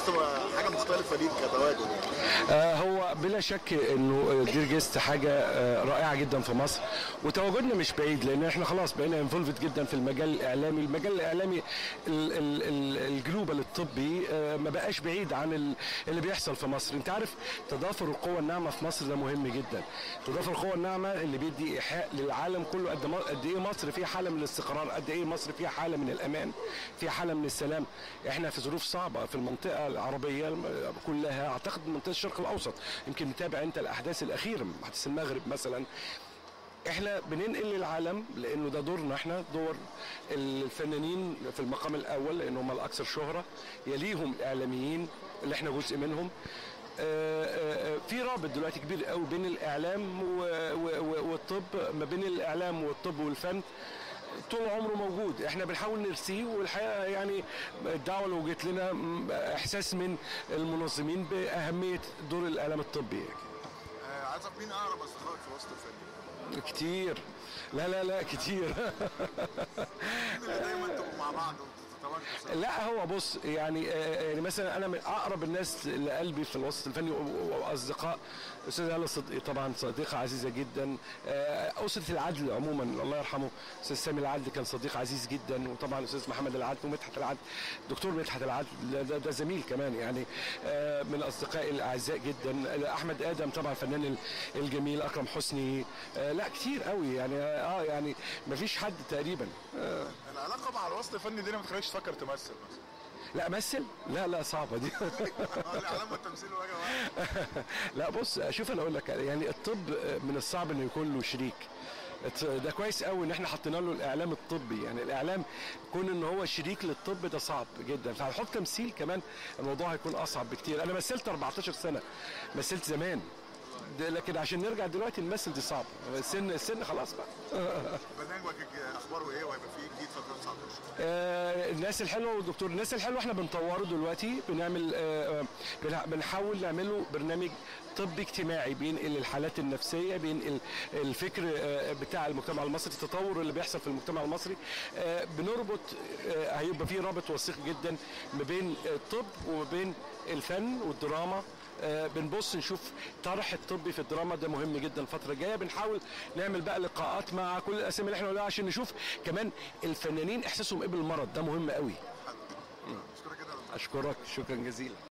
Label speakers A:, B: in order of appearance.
A: الوسط حاجه مختلفه ليك كتواجد
B: آه هو بلا شك انه دير جيست حاجه آه رائعه جدا في مصر وتواجدنا مش بعيد لان احنا خلاص بقينا انفولفد جدا في المجال الاعلامي المجال الاعلامي ال- ال- ال- الجلوبال الطبي آه ما بقاش بعيد عن ال- اللي بيحصل في مصر انت عارف تضافر القوى الناعمه في مصر ده مهم جدا تضافر القوى الناعمه اللي بيدي ايحاء للعالم كله قد ما- قد ايه مصر فيها حاله من الاستقرار قد ايه مصر فيها حاله من الامان فيها حاله من السلام احنا في ظروف صعبه في المنطقه العربيه الم- كلها اعتقد منطقه الشرق الاوسط يمكن متابع انت الاحداث الاخيره حدث المغرب مثلا احنا بننقل للعالم لانه ده دورنا احنا دور الفنانين في المقام الاول لان هم الاكثر شهره يليهم الاعلاميين اللي احنا جزء منهم آه، آه، آه، في رابط دلوقتي كبير قوي بين الاعلام و- و- و- والطب ما بين الاعلام والطب والفن طول عمره موجود احنا بنحاول نرسيه والحقيقه يعني الدعوه اللي وجت لنا م، احساس من المنظمين باهميه دور الاعلام الطبي يعني.
A: آه، عايز اعرف مين اقرب اصدقائك في وسط الفن
B: كتير لا لا لا كتير
A: مين اللي دايما تبقوا مع بعض وتتواجدوا سوا
B: لا هو بص يعني آه، يعني مثلا انا من اقرب الناس لقلبي في الوسط الفني و- و- واصدقاء استاذ هلا صدقي طبعا صديقه عزيزه جدا آه، اسره العدل عموما الله يرحمه استاذ سامي العدل كان صديق عزيز جدا وطبعا الاستاذ محمد العدل ومدحت العدل دكتور مدحت العدل ده, ده, ده زميل كمان يعني آه، من اصدقائي الاعزاء جدا احمد ادم طبعا الفنان ال- الجميل اكرم حسني آه، لا كتير قوي يعني اه يعني مفيش حد تقريبا
A: العلاقه مع الوسط الفني دي ما تخليكش تفكر تمثل مثلا
B: لا مثل لا لا صعبه دي
A: آه، الاعلام والتمثيل وجه واحد
B: لا بص شوف انا اقول لك يعني الطب من الصعب انه يكون له شريك ده كويس قوي ان احنا حطينا له الاعلام الطبي يعني الاعلام كون ان هو شريك للطب ده صعب جدا فهنحط تمثيل كمان الموضوع هيكون اصعب بكتير انا مثلت 14 سنه مثلت زمان ده لكن عشان نرجع دلوقتي نمثل دي صعب السن السن خلاص بقى
A: برنامجك اخباره ايه وهيبقى فيه جديد في 2019
B: آه، الناس الحلوه والدكتور الناس الحلوه احنا بنطوره دلوقتي بنعمل آه، آه، بنح- بنحاول نعمله برنامج طبي اجتماعي بينقل الحالات النفسيه بينقل الفكر آه، بتاع المجتمع المصري التطور اللي بيحصل في المجتمع المصري آه، بنربط آه، هيبقى فيه رابط وثيق جدا ما بين الطب وما بين الفن والدراما آه، بنبص نشوف طرح الطبي في الدراما ده مهم جدا الفترة الجاية بنحاول نعمل بقى لقاءات مع كل الأسامي اللي احنا قلناها عشان نشوف كمان الفنانين إحساسهم إيه بالمرض ده مهم قوي
A: اشكرك جدا
B: أشكرك شكرا جزيلا